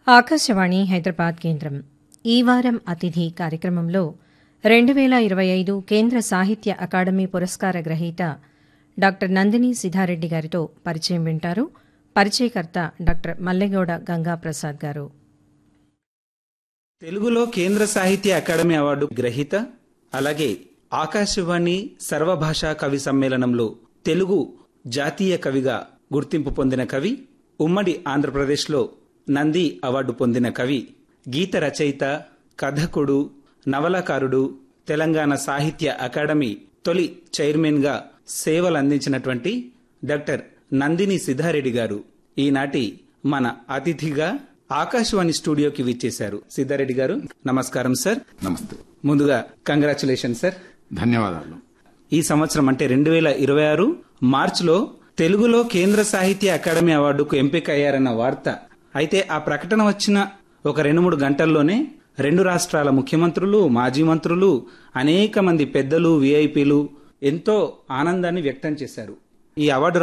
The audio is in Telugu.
ఆకాశవాణి హైదరాబాద్ కేంద్రం ఈ వారం అతిథి కార్యక్రమంలో రెండు వేల ఇరవై ఐదు కేంద్ర సాహిత్య అకాడమీ పురస్కార గ్రహీత డాక్టర్ నందిని సిద్ధారెడ్డి గారితో పరిచయం వింటారు పరిచయకర్త డాక్టర్ మల్లెగౌడ గంగాప్రసాద్ గారు తెలుగులో కేంద్ర సాహిత్య అకాడమీ అవార్డు గ్రహీత అలాగే ఆకాశవాణి సర్వభాషా కవి సమ్మేళనంలో తెలుగు జాతీయ కవిగా గుర్తింపు పొందిన కవి ఉమ్మడి ఆంధ్రప్రదేశ్లో నంది అవార్డు పొందిన కవి గీత రచయిత కథకుడు నవలాకారుడు తెలంగాణ సాహిత్య అకాడమీ తొలి చైర్మన్గా సేవలందించినటువంటి డాక్టర్ నందిని సిద్ధారెడ్డి గారు ఈనాటి మన అతిథిగా ఆకాశవాణి స్టూడియోకి విచ్చేశారు సిద్ధారెడ్డి గారు నమస్కారం సార్ నమస్తే ముందుగా కంగ్రాచులేషన్ సార్ ధన్యవాదాలు ఈ సంవత్సరం అంటే రెండు వేల ఇరవై ఆరు మార్చిలో తెలుగులో కేంద్ర సాహిత్య అకాడమీ అవార్డుకు ఎంపిక అయ్యారన్న వార్త అయితే ఆ ప్రకటన వచ్చిన ఒక రెండు మూడు గంటల్లోనే రెండు రాష్ట్రాల ముఖ్యమంత్రులు మాజీ మంత్రులు అనేక మంది పెద్దలు విఐపీలు ఎంతో ఆనందాన్ని వ్యక్తం చేశారు ఈ అవార్డు